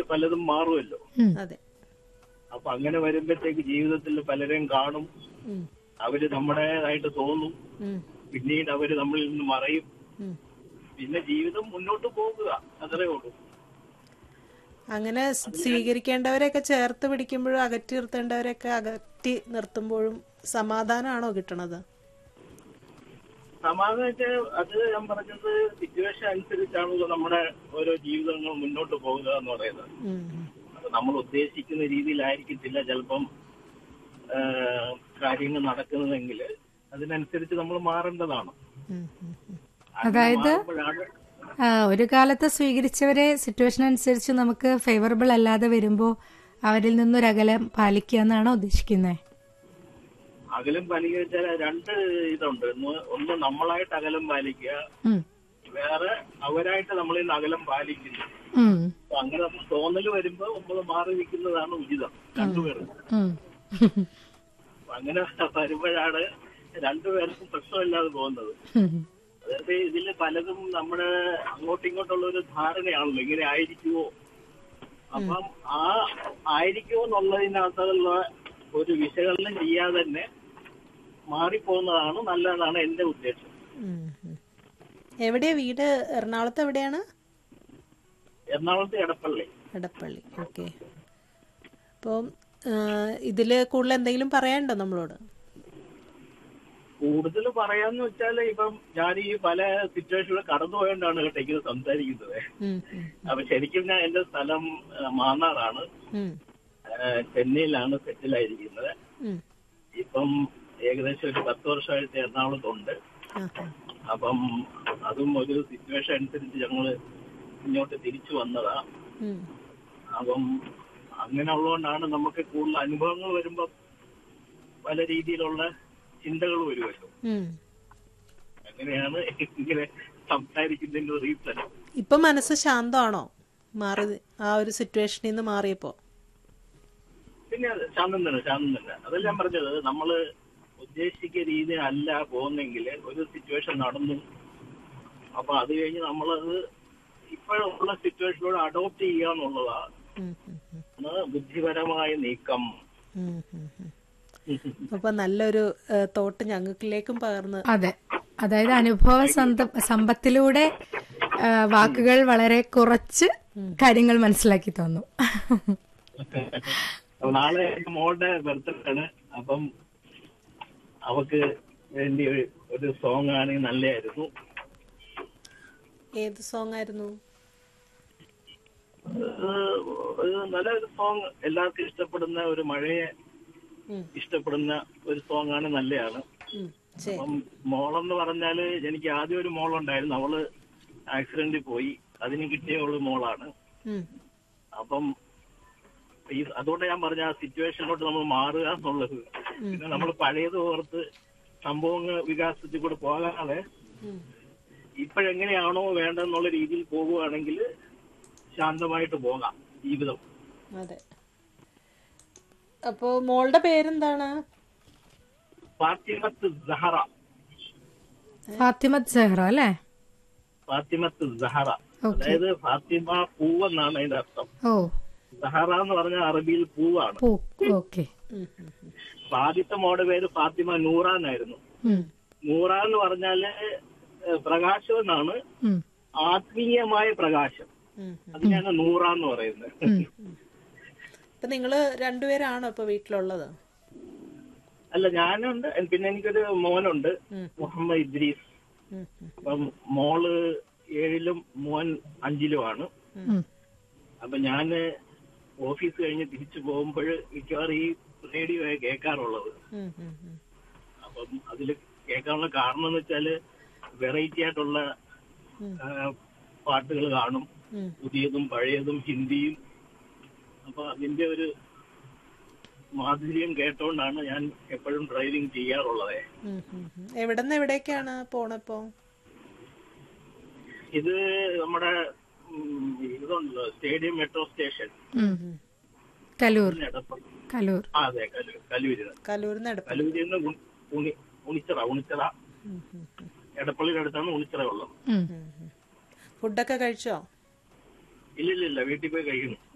പലതും മാറുമല്ലോ ഉം. അതെ അപ്പൊ അങ്ങനെ വരുമ്പോഴത്തേക്ക് ജീവിതത്തിൽ പലരെയും കാണും ഉം. അവര് നമ്മുടേതായിട്ട് തോന്നും ഉം. പിന്നീട് അവര് നമ്മളിൽ നിന്ന് മറയും ഉം. പിന്നെ ജീവിതം മുന്നോട്ട് പോകുക അത്രേ ഉള്ളൂ അങ്ങനെ സ് സ്വീകരിക്കേണ്ടവരെയൊക്കെ ചേർത്ത് പിടിക്കുമ്പോഴും അകറ്റി നിർത്തേണ്ടവരെയൊക്കെ അകറ്റി നിർത്തുമ്പോഴും സമാധാനമാണോ കിട്ടണത് സമാധാനിച്ച് അത് ഞാൻ പറഞ്ഞത് സിറ്റുവേഷൻ അനുസരിച്ചാണല്ലോ നമ്മുടെ ഓരോ ജീവിതങ്ങൾ മുന്നോട്ട് പോകുക എന്ന് പറയുന്നത് ഉം. അത് നമ്മൾ ഉദ്ദേശിക്കുന്ന രീതിയിലായിരിക്കത്തില്ല ചിലപ്പം ആ, കാര്യങ്ങൾ നടക്കുന്നതെങ്കിൽ അതിനനുസരിച്ച് നമ്മൾ മാറേണ്ടതാണ് ഉം. ഉം. ഉം. അങ്ങനെ അതായത് മാറുമ്പോഴാണ് ആ, ഒരു കാലത്ത് സ്വീകരിച്ചവരെ സിറ്റുവേഷൻ അനുസരിച്ച് നമുക്ക് ഫേവറബിൾ അല്ലാതെ വരുമ്പോൾ അവരിൽ നിന്നൊരകലം പാലിക്കുക എന്നാണോ ഉദ്ദേശിക്കുന്നത് അകലം പാലിക്കുക രണ്ട് ഇതുണ്ട് ഒന്ന് ഒന്ന് നമ്മളായിട്ട് അകലം പാലിക്കുക വേറെ അവരായിട്ട് നമ്മളിൽ നിന്ന് അകലം പാലിക്കുന്നു അപ്പൊ അങ്ങനെ നമുക്ക് തോന്നൽ വരുമ്പോ നമ്മൾ മാറി നിൽക്കുന്നതാണ് ഉചിതം രണ്ടുപേരും അപ്പൊ അങ്ങനെ വരുമ്പോഴാണ് രണ്ടുപേർക്കും പ്രശ്നമില്ലാതെ പോകുന്നത് അതായത് ഇതില് പലതും നമ്മുടെ അങ്ങോട്ടും ഇങ്ങോട്ടുള്ള ഒരു ധാരണയാണല്ലോ ഇങ്ങനെ ആയിരിക്കുമോ അപ്പം ആ ആയിരിക്കുമോ എന്നുള്ളതിനകത്തുള്ള ഒരു വിശകലനം ചെയ്യാതെ തന്നെ മാറിപ്പോകുന്നതാണ് നല്ലതാണ് എന്റെ ഉദ്ദേശം ഉം. ഉം. എവിടെയാ വീട് എറണാകുളത്ത് എവിടെയാണ് എറണാകുളത്ത് എടപ്പള്ളി എടപ്പള്ളി ഓക്കെ അപ്പോൾ ഇതിൽ കൂടുതൽ എന്തെങ്കിലും പറയാനുണ്ടോ നമ്മളോട് കൂടുതൽ പറയാന്ന് വെച്ചാല് ഇപ്പം ഞാൻ ഈ പല സിറ്റുവേഷനിൽ കടന്നുപോയോണ്ടാണ് കേട്ടോ ഇങ്ങനെ സംസാരിക്കുന്നത് ഉം. ഉം. അപ്പൊ ശരിക്കും ഞാൻ എന്റെ സ്ഥലം ആ, മാന്നാറാണ് ഉം. ആ, ചെന്നൈയിലാണ് സെറ്റിലായിരിക്കുന്നത് ഉം. ഇപ്പം ഏകദേശം ഒരു പത്ത് വർഷമായിട്ട് എറണാകുളത്തുണ്ട് ആ, ആ. അപ്പം അതും ഒരു സിറ്റുവേഷൻ അനുസരിച്ച് ഞങ്ങള് ഇങ്ങോട്ട് തിരിച്ചു വന്നതാ ഉം. അപ്പം അങ്ങനെ ഉള്ളതുകൊണ്ടാണ് നമുക്ക് കൂടുതൽ അനുഭവങ്ങൾ വരുമ്പം പല രീതിയിലുള്ള ചിന്തകൾ വരുമല്ലോ ഉം. അങ്ങനെയാണ് ഇങ്ങനെ സംസാരിക്കുന്നതിന്റെ റീസൺ ഇപ്പൊ മനസ്സ് ശാന്തമാണോ മാറി ആ ഒരു സിറ്റുവേഷനിൽ നിന്ന് മാറിയപ്പോ പിന്നെ അത് ശാന്തം തന്നെ ശാന്തം തന്നെ അതല്ല ഞാൻ പറഞ്ഞത് നമ്മള് ഉദ്ദേശിക്കുന്ന രീതി അല്ല പോകുന്നെങ്കിൽ ഒരു സിറ്റുവേഷൻ നടന്നു അപ്പൊ അത് കഴിഞ്ഞ് നമ്മളത് ഇപ്പോഴുള്ള സിറ്റുവേഷനോട് അഡോപ്റ്റ് ചെയ്യുക എന്നുള്ളതാണ് ഉം. ഉം. ഉം. ബുദ്ധിപരമായ നീക്കം ഉം. ഉം. ഉം. അപ്പൊ നല്ലൊരു തോട്ട് ഞങ്ങൾക്കിലേക്കും പകർന്ന് അതെ അതായത് അനുഭവ സന്ത- സമ്പത്തിലൂടെ ആ, വാക്കുകൾ വളരെ കുറച്ച് കാര്യങ്ങൾ മനസ്സിലാക്കി തന്നു അപ്പൊ നാളെ എന്റെ മോളുടെ ബർത്ത്ഡേ ആണ് അപ്പം അവക്ക് വേണ്ടി ഒരു- ഒരു സോങ് ആണെങ്കിൽ നല്ലതായിരുന്നു ഏത് സോങ് ആയിരുന്നു ഏഹ് ഒരു നല്ലൊരു സോങ് എല്ലാവർക്കും ഇഷ്ടപ്പെടുന്ന ഒരു മഴയെ ഉം. ഇഷ്ടപ്പെടുന്ന ഒരു സോങ് ആണ് നല്ലതാണ് ഉം. ശരി അപ്പം മോളെന്ന് പറഞ്ഞാല് എനിക്ക് ആദ്യം ഒരു മോളുണ്ടായിരുന്നു അവള് ആക്സിഡന്റിൽ പോയി അതിന് കിട്ടിയ ഒരു മോളാണ് ഉം. അപ്പം ഈ അതുകൊണ്ട് ഞാൻ പറഞ്ഞ ആ സിറ്റുവേഷനിലോട്ട് നമ്മൾ മാറുക എന്നുള്ളത് പിന്നെ നമ്മൾ പഴയത് ഓർത്ത് സംഭവങ്ങൾ വികാസത്തിൽ കൂടെ പോകാതെ ഉം. ഇപ്പോഴെങ്ങനെയാണോ വേണ്ടെന്നുള്ള രീതിയിൽ പോകുകയാണെങ്കിൽ ശാന്തമായിട്ട് പോകാം ജീവിതം അതെ അപ്പോ മോളുടെ പേരെന്താണ് ഫാത്തിമത്ത് സഹറ ഫാത്തിമത്ത് സെഹ്റ അല്ലേ ഫാത്തിമത്ത് സഹറ ഓക്കെ അതായത് ഫാത്തിമ പൂവെന്നാണ് അതിന്റെ അർത്ഥം ഓ സഹറ എന്ന് പറഞ്ഞാൽ അറബിയിൽ പൂവാണ് പൂ ഓക്കെ ഉം. ഉം. ഉം. അപ്പൊ ആദ്യത്തെ മോടെ പേര് ഫാത്തിമ നൂറ എന്നായിരുന്നു ഉം. നൂറ എന്ന് പറഞ്ഞാല് ഏഹ്, പ്രകാശം എന്നാണ് ഉം. ആത്മീയമായ പ്രകാശം ഉം. അതിനാണ് നൂറ എന്ന് പറയുന്നത് ഉം. അപ്പൊ നിങ്ങള് രണ്ടുപേരാണോ ഇപ്പൊ വീട്ടിലുള്ളത് അല്ല ഞാനുണ്ട് പിന്നെ എനിക്കൊരു മോനുണ്ട് ഉം. മുഹമ്മദ് ഇദ്രീസ് ഉം. ഉം. അപ്പം മോള് ഏഴിലും മോൻ അഞ്ചിലുമാണ് ഉം. അപ്പൊ ഞാന് ഓഫീസ് കഴിഞ്ഞ് തിരിച്ചു പോകുമ്പോൾ മിക്കവാറും ഈ റേഡിയോ കേൾക്കാറുള്ളത് ഉം. ഉം. ഉം. അപ്പം അതിൽ കേൾക്കാനുള്ള കാരണം എന്ന് വെച്ചാല് വെറൈറ്റി ആയിട്ടുള്ള ഉം. പാട്ടുകൾ കാണും ഉം. പുതിയതും പഴയതും ഹിന്ദിയും അപ്പൊ അതിന്റെ ഒരു മാധുര്യം കേട്ടോണ്ടാണ് ഞാൻ എപ്പോഴും ഡ്രൈവിംഗ് ചെയ്യാറുള്ളത് ഉം. ഉം. ഉം. എവിടെന്ന് എവിടേക്കാണ് പോണപ്പോ ഇത് നമ്മുടെ ഉം, ഇതുണ്ടല്ലോ സ്റ്റേഡിയം മെട്രോ സ്റ്റേഷൻ ഉം. കലൂർ എടപ്പള്ളി കലൂർ ആ അതെ കലൂർ കലൂരിന് കലൂരിന്ന് എടപ്പള്ളി കലൂരിൽ നിന്ന് ഉണി- ഉണി- ഉണിച്ചിറ ഉണിച്ചിറ ഉം. ഉം. ഉം. എടപ്പള്ളിയുടെ അടുത്താണ് ഉണിച്ചിറ ഉള്ളത് ഉം. ഉം. ഉം. ഫുഡൊക്കെ കഴിച്ചോ ഇല്ലില്ലില്ല വീട്ടിൽ പോയി കഴിക്കുന്നു